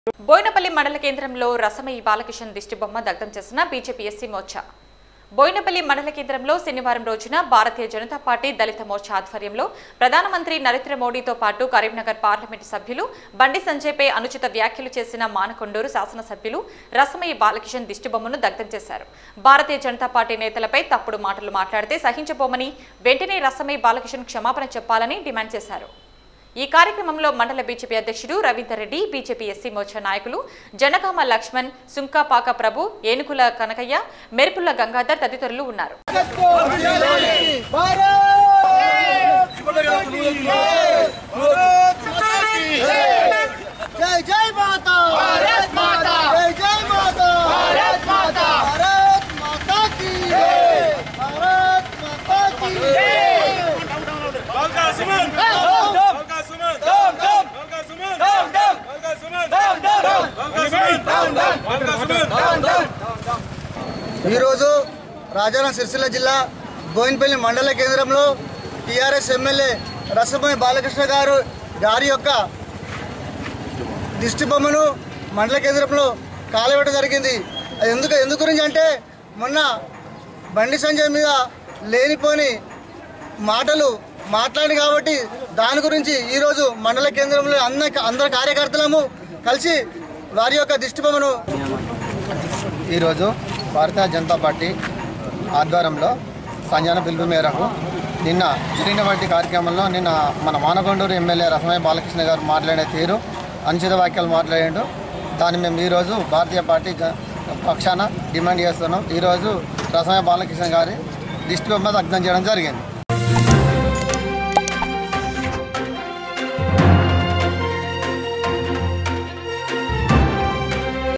బోయినపల్లి మండల కేంద్రంలో రసమయి బాలకిషన్ దిష్టిబొమ్మ దగ్ధం చేసిన బీజేపీ ఎస్సీ మోర్చా బోయినపల్లి మండల కేంద్రంలో శనివారం రోజున భారతీయ జనతా పార్టీ దళిత మోర్చా ఆధ్వర్యంలో ప్రధానమంత్రి నరేంద్ర మోడీతో పాటు కరీంనగర్ పార్లమెంటు సభ్యులు బండి సంజయ్పై అనుచిత వ్యాఖ్యలు చేసిన మానకొండూరు శాసనసభ్యులు రసమయి బాలకిషన్ దిష్టిబొమ్మను దగ్ధం చేశారు భారతీయ జనతా పార్టీ నేతలపై తప్పుడు మాటలు మాట్లాడితే సహించబోమని వెంటనే రసమయి బాలకిషన్ క్షమాపణ చెప్పాలని డిమాండ్ చేశారు ఈ కార్యక్రమంలో మండల బీజేపీ అధ్యక్షుడు రవీందర్ రెడ్డి బీజేపీ ఎస్సీ మోర్చా నాయకులు జనగామ లక్ష్మణ్ సుంకాపాక ప్రభు ఏనుకుల కనకయ్య మెరుపుల గంగాధర్ తదితరులు ఉన్నారు జై జై మాతా భారత్ మాతా జై జై మాతా భారత్ మాతా భారత్ మాతా की భారత్ మాతా की Volga Suman! Volga Suman! Volga Suman! Volga Suman! Volga Suman! ఈరోజు రాజారాం సిరిసిల్ల జిల్లా బోయినపల్లి మండల కేంద్రంలో టీఆర్ఎస్ ఎమ్మెల్యే రసమయ్య బాలకృష్ణ గారు గారి యొక్క దిష్టి బొమ్మను మండల కేంద్రంలో కాలవేయడం జరిగింది అది ఎందుకు ఎందుకు గురించి అంటే మొన్న బండి సంజయ్ మీద లేనిపోని మాటలు మాట్లాడి కాబట్టి దాని గురించి ఈరోజు మండల కేంద్రంలో అన్న అందరు కార్యకర్తలము కలిసి వారి యొక్క దిష్టి బొమ్మను ఈరోజు భారతీయ జనతా పార్టీ ఆధ్వర్యంలో సంజాన పిలుపు మేరకు నిన్న జరిగినటువంటి కార్యక్రమంలో నిన్న మన మానకొండూరు ఎమ్మెల్యే రసమయ్య బాలకృష్ణ గారు మాట్లాడే తీరు అనుచిత వాక్యాలు మాట్లాడాడు దాన్ని మేము ఈరోజు భారతీయ పార్టీ జ- పక్షాన డిమాండ్ చేస్తున్నాం ఈరోజు రసమయ్య బాలకృష్ణ గారి దిష్టి బొమ్మ దగ్ధం చేయడం జరిగింది